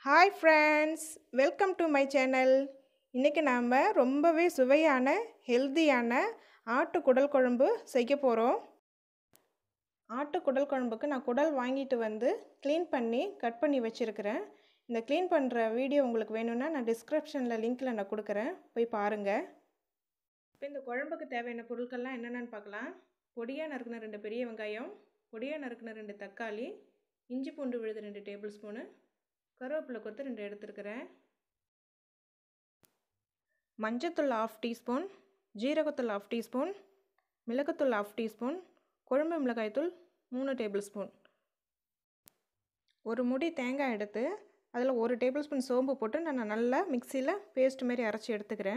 hi friends welcome to my channel இன்றைக்கி நாம் ரொம்பவே சுவையான ஹெல்தியான ஆட்டு குடல் குழம்பு செய்ய போகிறோம் ஆட்டு குடல் குழம்புக்கு நான் குடல் வாங்கிட்டு வந்து க்ளீன் பண்ணி கட் பண்ணி வச்சுருக்கிறேன் இந்த க்ளீன் பண்ணுற வீடியோ உங்களுக்கு வேணும்னா நான் டிஸ்கிரிப்ஷனில் லிங்க்கில் நான் கொடுக்குறேன் போய் பாருங்கள் இப்போ இந்த குழம்புக்கு தேவையான பொருட்கள்லாம் என்னென்னு பார்க்கலாம் பொடியாக நறுக்கின ரெண்டு பெரிய வெங்காயம் பொடியாக நறுக்கின ரெண்டு தக்காளி இஞ்சி பூண்டு விழுது ரெண்டு டேபிள் ஸ்பூனு கருவேப்பிலை கொத்து ரெண்டு எடுத்துருக்கிறேன் மஞ்சத்தூள் ஆஃப் டீஸ்பூன் ஜீரகத்தூள் ஆஃப் டீஸ்பூன் மிளகுத்தூள் ஆஃப் டீஸ்பூன் குழம்பு மிளகாய்த்தூள் மூணு டேபிள் ஸ்பூன் ஒரு முடி தேங்காய் எடுத்து அதில் ஒரு டேபிள் ஸ்பூன் சோம்பு போட்டு நான் நல்லா மிக்சியில் பேஸ்ட் மாரி அரைச்சி எடுத்துக்கிறேன்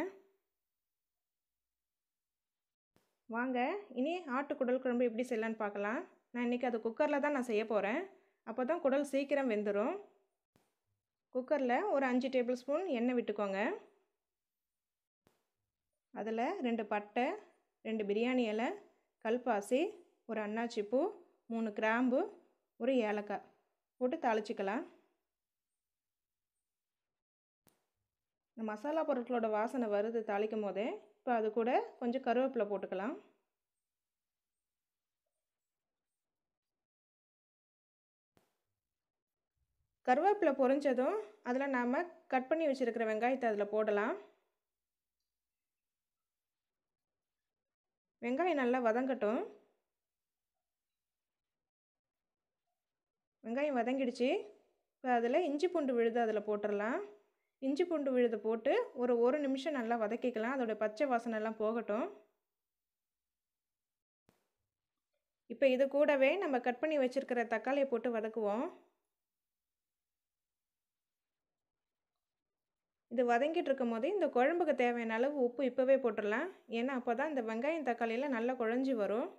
வாங்க இனி ஆட்டு குடல் குழம்பு எப்படி செய்யலான்னு பார்க்கலாம் நான் இன்றைக்கி அது குக்கரில் தான் நான் செய்ய போகிறேன் அப்போ தான் குடல் சீக்கிரம் வெந்துடும் குக்கரில் ஒரு அஞ்சு டேபிள் ஸ்பூன் எண்ணெய் விட்டுக்கோங்க அதில் ரெண்டு பட்டை ரெண்டு பிரியாணி இலை கல்பாசி ஒரு அன்னாச்சி பூ மூணு கிராம்பு ஒரு ஏலக்காய் போட்டு தாளிச்சிக்கலாம் இந்த மசாலா பொருட்களோட வாசனை வருது தாளிக்கும் போதே இப்போ அது கூட கொஞ்சம் கருவேப்பிலை போட்டுக்கலாம் கருவேப்பிலை பொரிஞ்சதும் அதில் நாம் கட் பண்ணி வச்சுருக்கிற வெங்காயத்தை அதில் போடலாம் வெங்காயம் நல்லா வதங்கட்டும் வெங்காயம் வதங்கிடுச்சு இப்போ அதில் இஞ்சி பூண்டு விழுது அதில் போட்டுடலாம் இஞ்சி பூண்டு விழுது போட்டு ஒரு ஒரு நிமிஷம் நல்லா வதக்கிக்கலாம் அதோடய பச்சை வாசனைலாம் போகட்டும் இப்போ இது கூடவே நம்ம கட் பண்ணி வச்சுருக்கிற தக்காளியை போட்டு வதக்குவோம் இது வதங்கிட்டு இருக்கும் போது இந்த குழம்புக்கு தேவையான அளவு உப்பு இப்போவே போட்டுடலாம் ஏன்னா அப்போ தான் இந்த வெங்காயம் தக்காளியெல்லாம் நல்லா குழஞ்சி வரும்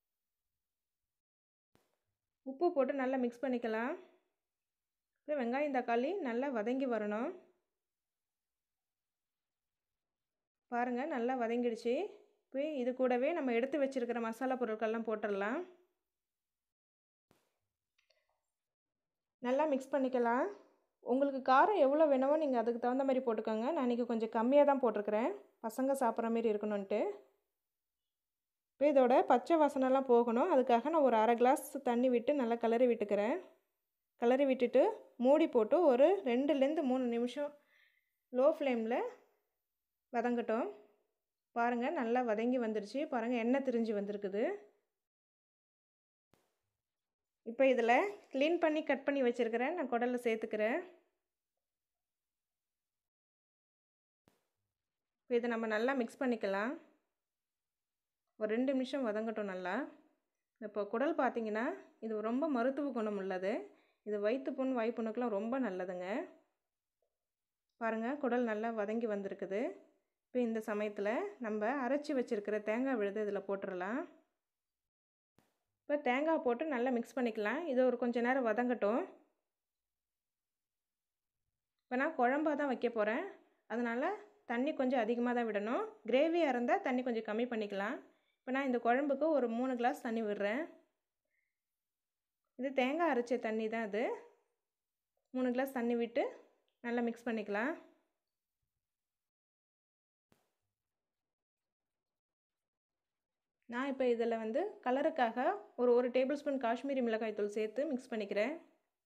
உப்பு போட்டு நல்லா மிக்ஸ் பண்ணிக்கலாம் இப்போ வெங்காயம் தக்காளி நல்லா வதங்கி வரணும் பாருங்கள் நல்லா வதங்கிடுச்சு இப்போ இது கூடவே நம்ம எடுத்து வச்சுருக்கிற மசாலா பொருட்கள்லாம் போட்டுடலாம் நல்லா மிக்ஸ் பண்ணிக்கலாம் உங்களுக்கு காரம் எவ்வளோ வேணுமோ நீங்கள் அதுக்கு தகுந்த மாதிரி போட்டுக்கோங்க நான் இன்றைக்கி கொஞ்சம் கம்மியாக தான் போட்டிருக்கிறேன் பசங்க சாப்பிட்ற மாரி இருக்கணுன்ட்டு இப்போ இதோட பச்சை வாசனைலாம் போகணும் அதுக்காக நான் ஒரு அரை கிளாஸ் தண்ணி விட்டு நல்லா கிளறி விட்டுக்கிறேன் கிளறி விட்டுட்டு மூடி போட்டு ஒரு ரெண்டுலேருந்து மூணு நிமிஷம் லோ ஃப்ளேமில் வதங்கட்டும் பாருங்கள் நல்லா வதங்கி வந்துடுச்சு பாருங்கள் எண்ணெய் திரிஞ்சு வந்திருக்குது இப்போ இதில் க்ளீன் பண்ணி கட் பண்ணி வச்சுருக்கிறேன் நான் குடலில் சேர்த்துக்கிறேன் இப்போ இதை நம்ம நல்லா மிக்ஸ் பண்ணிக்கலாம் ஒரு ரெண்டு நிமிஷம் வதங்கட்டும் நல்லா இப்போ குடல் பார்த்திங்கன்னா இது ரொம்ப மருத்துவ குணம் உள்ளது இது வயிற்று புண் வாய்ப்புண்ணுக்கெலாம் ரொம்ப நல்லதுங்க பாருங்கள் குடல் நல்லா வதங்கி வந்திருக்குது இப்போ இந்த சமயத்தில் நம்ம அரைச்சி வச்சுருக்கிற தேங்காய் விழுது இதில் போட்டுடலாம் இப்போ தேங்காய் போட்டு நல்லா மிக்ஸ் பண்ணிக்கலாம் இது ஒரு கொஞ்சம் நேரம் வதங்கட்டும் இப்போ நான் குழம்பாக தான் வைக்க போகிறேன் அதனால் தண்ணி கொஞ்சம் அதிகமாக தான் விடணும் கிரேவியாக இருந்தால் தண்ணி கொஞ்சம் கம்மி பண்ணிக்கலாம் இப்போ நான் இந்த குழம்புக்கு ஒரு மூணு கிளாஸ் தண்ணி விடுறேன் இது தேங்காய் அரைச்ச தண்ணி தான் இது மூணு கிளாஸ் தண்ணி விட்டு நல்லா மிக்ஸ் பண்ணிக்கலாம் நான் இப்போ இதில் வந்து கலருக்காக ஒரு ஒரு டேபிள் ஸ்பூன் காஷ்மீரி மிளகாய் தூள் சேர்த்து மிக்ஸ் பண்ணிக்கிறேன்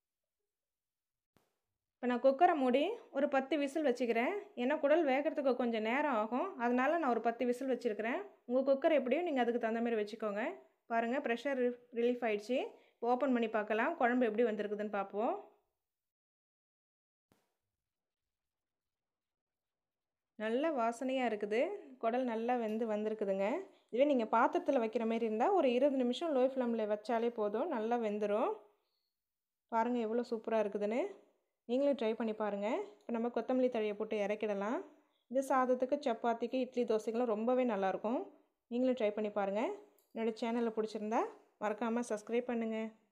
இப்போ நான் குக்கரை மூடி ஒரு பத்து விசில் வச்சுக்கிறேன் ஏன்னா குடல் வேகிறதுக்கு கொஞ்சம் நேரம் ஆகும் அதனால் நான் ஒரு பத்து விசில் வச்சுருக்கிறேன் உங்கள் குக்கர் எப்படியும் நீங்கள் அதுக்கு தகுந்த மாதிரி வச்சுக்கோங்க பாருங்கள் ப்ரெஷர் ரிலீஃப் ஆகிடுச்சு இப்போ ஓப்பன் பண்ணி பார்க்கலாம் குழம்பு எப்படி வந்திருக்குதுன்னு பார்ப்போம் நல்ல வாசனையாக இருக்குது குடல் நல்லா வெந்து வந்திருக்குதுங்க இதுவே நீங்கள் பாத்திரத்தில் வைக்கிற மாரி இருந்தால் ஒரு இருபது நிமிஷம் லோ ஃப்ளேமில் வச்சாலே போதும் நல்லா வெந்துடும் பாருங்கள் எவ்வளோ சூப்பராக இருக்குதுன்னு நீங்களும் ட்ரை பண்ணி பாருங்கள் இப்போ நம்ம கொத்தமல்லி தழையை போட்டு இறக்கிடலாம் இது சாதத்துக்கு சப்பாத்திக்கு இட்லி தோசைக்கெலாம் ரொம்பவே நல்லாயிருக்கும் நீங்களும் ட்ரை பண்ணி பாருங்கள் என்னோடய சேனலை பிடிச்சிருந்தா மறக்காமல் சப்ஸ்கிரைப் பண்ணுங்கள்